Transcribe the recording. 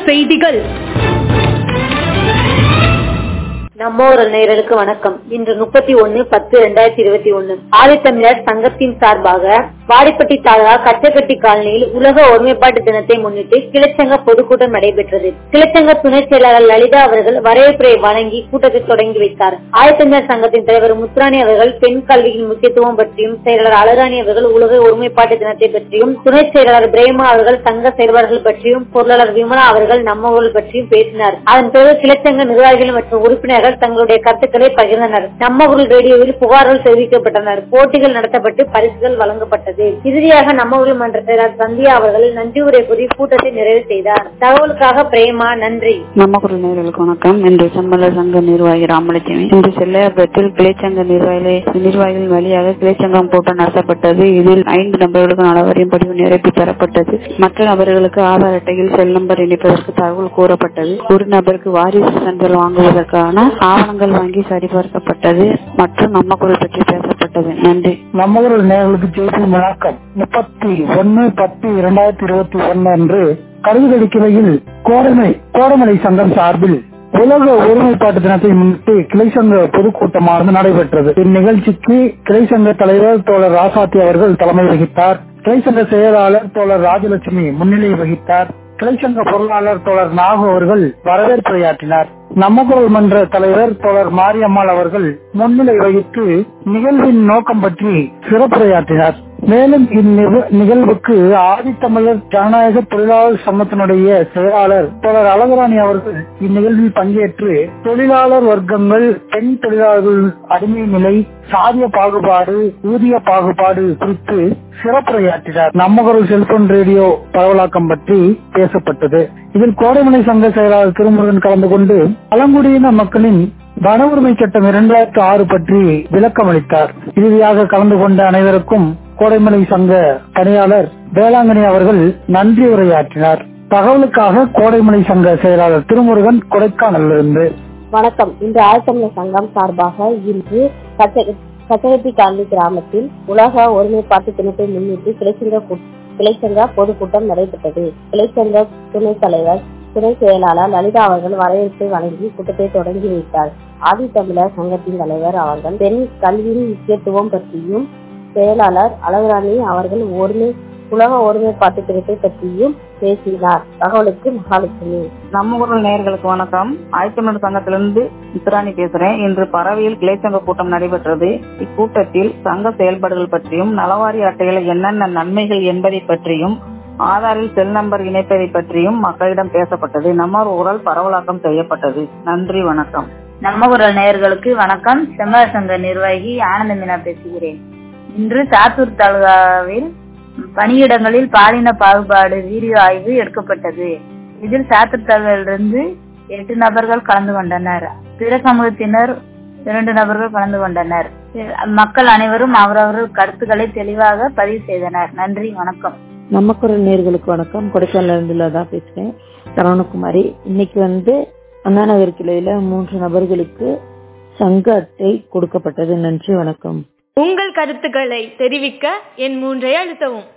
செய்திகள் நம்ம ஒரு நேயர்களுக்கு வணக்கம் இன்று முப்பத்தி ஒன்னு பத்து இரண்டாயிரத்தி இருபத்தி ஒன்னு ஆதித்தமிழர் சங்கத்தின் சார்பாக வாடிப்பட்டி தாலுகா கச்சக்கட்டி காலனியில் உலக ஒருமைப்பாட்டு தினத்தை முன்னிட்டு கிளச்சங்க பொதுக்கூட்டம் நடைபெற்றது கிளச்சங்க துணை செயலாளர் லலிதா அவர்கள் வரவேற்புரை வழங்கி கூட்டத்தை தொடங்கி வைத்தார் ஆதித்தமிழர் சங்கத்தின் தலைவர் முத்துராணி அவர்கள் பெண் கல்வியின் முக்கியத்துவம் பற்றியும் செயலாளர் அழகாணி அவர்கள் உலக ஒருமைப்பாட்டு தினத்தை பற்றியும் துணை செயலாளர் பிரேமா அவர்கள் சங்க செயல்பாடுகள் பற்றியும் பொருளாளர் விமலா அவர்கள் நம்ம ஊழல் பற்றியும் பேசினார் அதன் பிறகு கிளச்சங்க நிர்வாகிகள் மற்றும் உறுப்பினர்கள் தங்களுடைய கருத்துக்களை பகிர்ந்தனர் நம்ம ஊழல் ரேடியோவில் புகார்கள் தெரிவிக்கப்பட்டனர் போட்டிகள் நடத்தப்பட்டு பரிசுகள் வழங்கப்பட்டது இறுதியாக நம்ம ஊழல் மன்ற செயலாளர் சந்தியா அவர்கள் நன்றி உரை கூறி கூட்டத்தை நிறைவு செய்தார் தகவலுக்காக பிரேமா நன்றி நம்ம குரல் நேர்களுக்கு வணக்கம் இன்று செம்மல சங்க நிர்வாகி ராமலட்சுமி இன்று செல்லையாபுரத்தில் கிளைச்சங்க நிர்வாகிகள் நிர்வாகிகள் வழியாக கிளைச்சங்கம் கூட்டம் நடத்தப்பட்டது இதில் ஐந்து நபர்களுக்கு நலவரியம் பதிவு நிரப்பி தரப்பட்டது மற்ற நபர்களுக்கு ஆதார் அட்டையில் செல் நம்பர் இணைப்பதற்கு தகவல் கூறப்பட்டது ஒரு நபருக்கு வாரிசு சான்றிதழ் வாங்குவதற்கான ஆவணங்கள் வாங்கி சரிபார்க்கப்பட்டது மற்றும் நம்ம குரல் பற்றி பேசப்பட்டது நன்றி நம்ம ஊரில் நேர்களுக்கு செய்தி வணக்கம் முப்பத்தி ஒன்னு பத்து இரண்டாயிரத்தி இருபத்தி ஒன்னு அன்று கருதுகடி கிளையில் கோடமை கோடமலை சங்கம் சார்பில் உலக ஒருமைப்பாட்டு தினத்தை முன்னிட்டு கிளை சங்க பொதுக்கூட்டமானது நடைபெற்றது இந்நிகழ்ச்சிக்கு கிளை சங்க தலைவர் தோழர் ராசாத்தி அவர்கள் தலைமை வகித்தார் கிளை சங்க செயலாளர் தோழர் ராஜலட்சுமி முன்னிலை வகித்தார் கிளை சங்க பொருளாளர் தோழர் நாகு அவர்கள் வரவேற்புரையாற்றினார் நம்ம குரல் மன்ற தலைவர் தோழர் மாரியம்மாள் அவர்கள் முன்னிலை வகித்து நிகழ்வின் நோக்கம் பற்றி சிறப்புரையாற்றினார் மேலும் இந்நிகழ்வுக்கு ஆதித்தமிழர் ஜனநாயக தொழிலாளர் சங்கத்தினுடைய செயலாளர் தோழர் அழகராணி அவர்கள் இந்நிகழ்வில் பங்கேற்று தொழிலாளர் வர்க்கங்கள் பெண் தொழிலாளர்கள் அடிமை நிலை சாதிய பாகுபாடு ஊதிய பாகுபாடு குறித்து சிறப்புரையாற்றினார் நம்ம குரல் செல்போன் ரேடியோ பரவலாக்கம் பற்றி பேசப்பட்டது இதில் கோடைமலை சங்க செயலாளர் திருமுருகன் கலந்து கொண்டு பழங்குடியின மக்களின் வன உரிமை சட்டம் இரண்டாயிரத்தி ஆறு பற்றி விளக்கம் அளித்தார் இறுதியாக கலந்து கொண்ட அனைவருக்கும் கோடைமலை சங்க பணியாளர் வேளாங்கண்ணி அவர்கள் நன்றி உரையாற்றினார் தகவலுக்காக கோடைமலை சங்க செயலாளர் திருமுருகன் கொடைக்கானலிருந்து வணக்கம் இன்று ஆழ்த்தமிழர் சங்கம் சார்பாக இன்று கச்சகத்தி காந்தி கிராமத்தில் உலக ஒருமைப்பாட்டு தினத்தை முன்னிட்டு கிளைச்சங்க கிளைச்சங்க பொதுக்கூட்டம் நடைபெற்றது கிளைச்சங்க துணைத் தலைவர் துணை செயலாளர் லலிதா அவர்கள் வரவேற்பை வழங்கி கூட்டத்தை தொடங்கி வைத்தார் ஆதித்தமிழர் சங்கத்தின் தலைவர் அவர்கள் பெண் கல்வியின் முக்கியத்துவம் பற்றியும் செயலாளர் அழகுராணி அவர்கள் ஒருமை உலக ஒருமைப்பாட்டு திட்டத்தை பற்றியும் பேசினார் தகவலுக்கு மகாலட்சுமி நம்ம குரல் நேயர்களுக்கு வணக்கம் ஆயத்தமிழர் சங்கத்திலிருந்து முத்துராணி பேசுறேன் இன்று பறவையில் கிளைச்சங்க கூட்டம் நடைபெற்றது இக்கூட்டத்தில் சங்க செயல்பாடுகள் பற்றியும் நலவாரி அட்டைகளை என்னென்ன நன்மைகள் என்பதை பற்றியும் ஆதாரில் செல் நம்பர் இணைப்பதை பற்றியும் மக்களிடம் பேசப்பட்டது நம்ம குரல் பரவலாக்கம் செய்யப்பட்டது நன்றி வணக்கம் நம்ம குரல் நேயர்களுக்கு வணக்கம் செம்மல சங்க நிர்வாகி ஆனந்த மீனா பேசுகிறேன் இன்று சாத்தூர் தாலுகாவில் பணியிடங்களில் பாலின பாகுபாடு வீடியோ ஆய்வு எடுக்கப்பட்டது இதில் சாத்தூர் தாலுகாவிலிருந்து எட்டு நபர்கள் கலந்து கொண்டனர் பிற சமூகத்தினர் இரண்டு நபர்கள் கலந்து கொண்டனர் மக்கள் அனைவரும் அவரவர் கருத்துக்களை தெளிவாக பதிவு செய்தனர் நன்றி வணக்கம் நம்ம குரல் நேர்களுக்கு வணக்கம் கொடைக்கானல இருந்து லதா பேசுறேன் சரவணகுமாரி இன்னைக்கு வந்து அண்ணா நகர் கிளையில மூன்று நபர்களுக்கு சங்க அட்டை கொடுக்கப்பட்டது நன்றி வணக்கம் உங்கள் கருத்துக்களை தெரிவிக்க என் மூன்றை அழுத்தவும்